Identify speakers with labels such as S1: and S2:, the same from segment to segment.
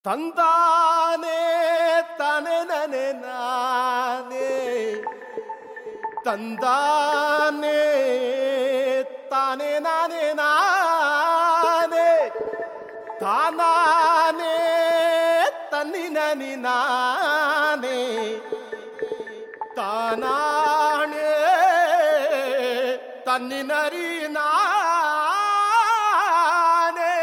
S1: ತಂದಾನೆ ತಾನೆ ನನೆ ನಾನೇ ತಂದಾನೆ ತಾನೆ ನಾನೇ ನಾನೇ ತಾನಾನೆ ತನ್ನಿ ನನಿ ನಾನೇ ತಾನಾಣೆ ತನ್ನಿನರಿ ನಾನೇ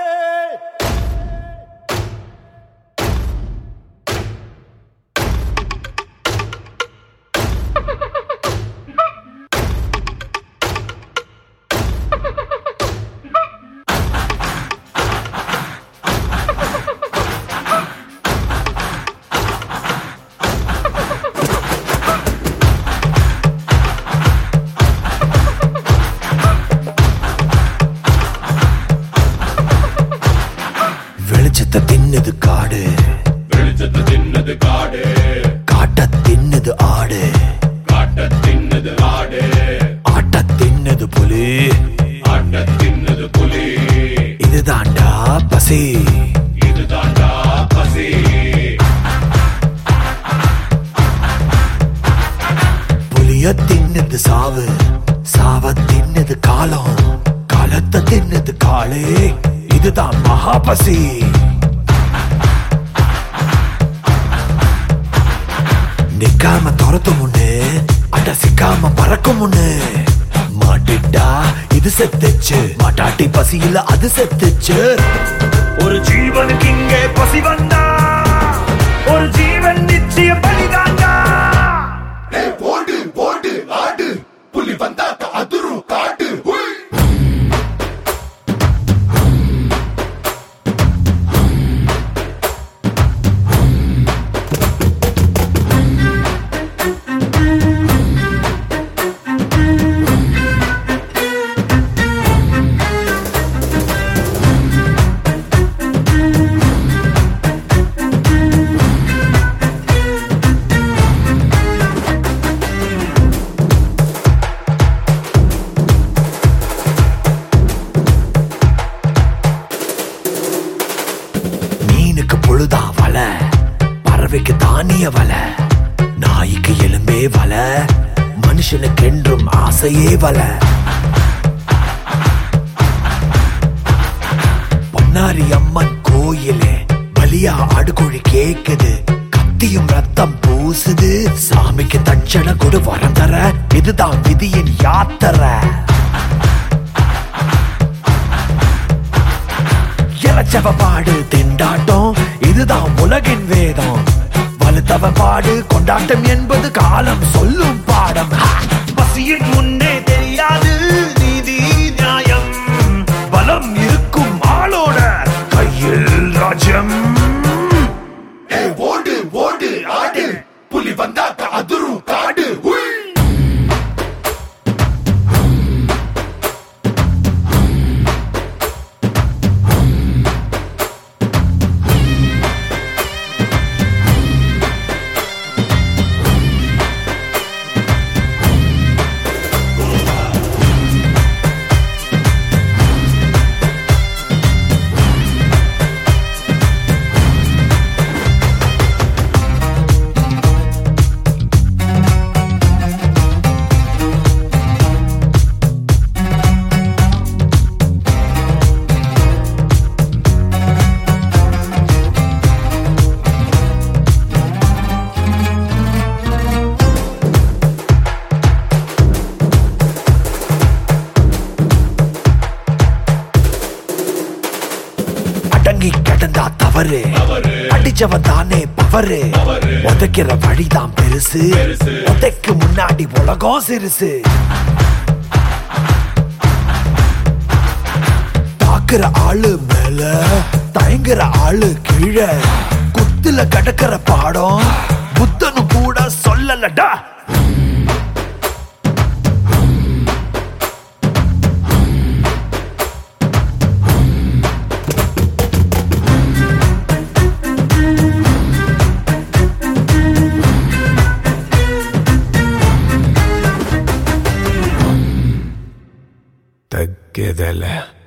S2: வெளிச்சத்தை தின்னது காடு
S3: வெளிச்சத்தை தின்னது காடு
S2: காட்ட தின்னது ஆடு
S3: காட்ட தின்னது ஆடு
S2: ஆட்ட தின்னது புலி
S3: ஆட்ட தின்னது புலி
S2: இதுதாண்டா பசி
S3: இதுதாண்டா பசி
S2: புலிய தின்னது சாவு சாவ தின்னது காலம் காலத்தை தின்னது காளே இதுதான் மகா பசி நிக்காம துரத்தும் முன்னு அட சிக்காம பறக்கும் முன்னு மாட்டிட்டா இது செத்துச்சு மாட்டாட்டி பசியில அது செத்துச்சு ஒரு ஜீவனுக்கு இங்கே பசி வந்தா ஒரு ஜீவன் நிச்சய பலிதாண்டா
S3: ஏய், போடு போடு ஆடு புலி வந்தா அதிரும் காடு ஹுய்.
S2: மீனுக்கு பொழுதா வல பறவைக்கு தானிய வல நாய்க்கு எலும்பே வல மனுஷனுக்கு என்றும் ஆசையே வல பொன்னாரி அம்மன் கோயிலே பலியா ஆடுகோழி கேக்குது கத்தியும் ரத்தம் பூசுது சாமிக்கு தட்சணை கொடு வரம் தர இதுதான் விதியின் யாத்திரை இளச்சவ பாடு திண்டாட்டம் இதுதான் உலகின் வேதம் வலுத்தவ பாடு கொண்டாட்டம் என்பது காலம் சொல்லும் பாடம் ஹா! பசியின் முன்னே தெரியாது நீதி நியாயம் பலம் இருக்கும் ஆளோட கையில் ராஜ்யம்
S3: ஏய், ஓடு ஓடு ஆடு புலி வந்தா அதிரும் காடு ஹுய்.
S2: அடங்கி கிடந்தா தவறு அடிச்சவன் தானே பவரு உதைக்கிற வழிதான் பெருசு உதைக்கு முன்னாடி உலகம் சிறுசு தாக்குற ஆளு மேல தயங்குற ஆளு கீழே குத்துல கடக்கிற பாடம் புத்தனு கூட சொல்லலடா தக்கதல